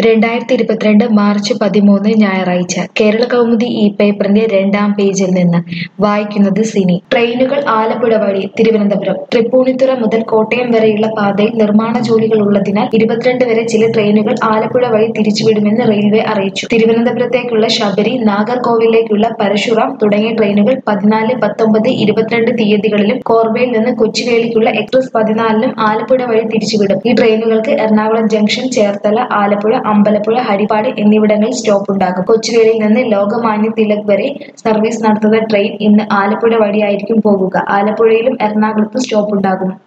രണ്ടായിരത്തി ഇരുപത്തിരണ്ട് മാർച്ച് പതിമൂന്ന് ഞായറാഴ്ച കേരള കൗമുദി ഇ പേപ്പറിന്റെ രണ്ടാം പേജിൽ നിന്ന് വായിക്കുന്നത് സിനി ട്രെയിനുകൾ ആലപ്പുഴ വഴി തിരുവനന്തപുരം തൃപ്പൂണിത്തുറ മുതൽ കോട്ടയം വരെയുള്ള പാതയിൽ നിർമ്മാണ ജോലികൾ ഉള്ളതിനാൽ ഇരുപത്തിരണ്ട് വരെ ചില ട്രെയിനുകൾ ആലപ്പുഴ വഴി തിരിച്ചുവിടുമെന്ന് റെയിൽവേ അറിയിച്ചു തിരുവനന്തപുരത്തേക്കുള്ള ശബരി നാഗർകോവിലേക്കുള്ള പരശുറാം തുടങ്ങിയ ട്രെയിനുകൾ പതിനാല് പത്തൊമ്പത് ഇരുപത്തിരണ്ട് തീയതികളിലും കോർബയിൽ നിന്ന് കൊച്ചുവേളിക്കുള്ള എക്സ്പ്രസ് പതിനാലിനും ആലപ്പുഴ വഴി തിരിച്ചുവിടും ഈ ട്രെയിനുകൾക്ക് എറണാകുളം ജംഗ്ഷൻ ചേർത്തല ആലപ്പുഴ അമ്പലപ്പുഴ ഹരിപ്പാട് എന്നിവിടങ്ങളിൽ സ്റ്റോപ്പ് ഉണ്ടാകും കൊച്ചുവേളിയിൽ നിന്ന് ലോകമാന്യ തിലക് വരെ സർവീസ് നടത്തുന്ന ട്രെയിൻ ഇന്ന് ആലപ്പുഴ വഴിയായിരിക്കും പോകുക ആലപ്പുഴയിലും എറണാകുളത്തും സ്റ്റോപ്പ് ഉണ്ടാകും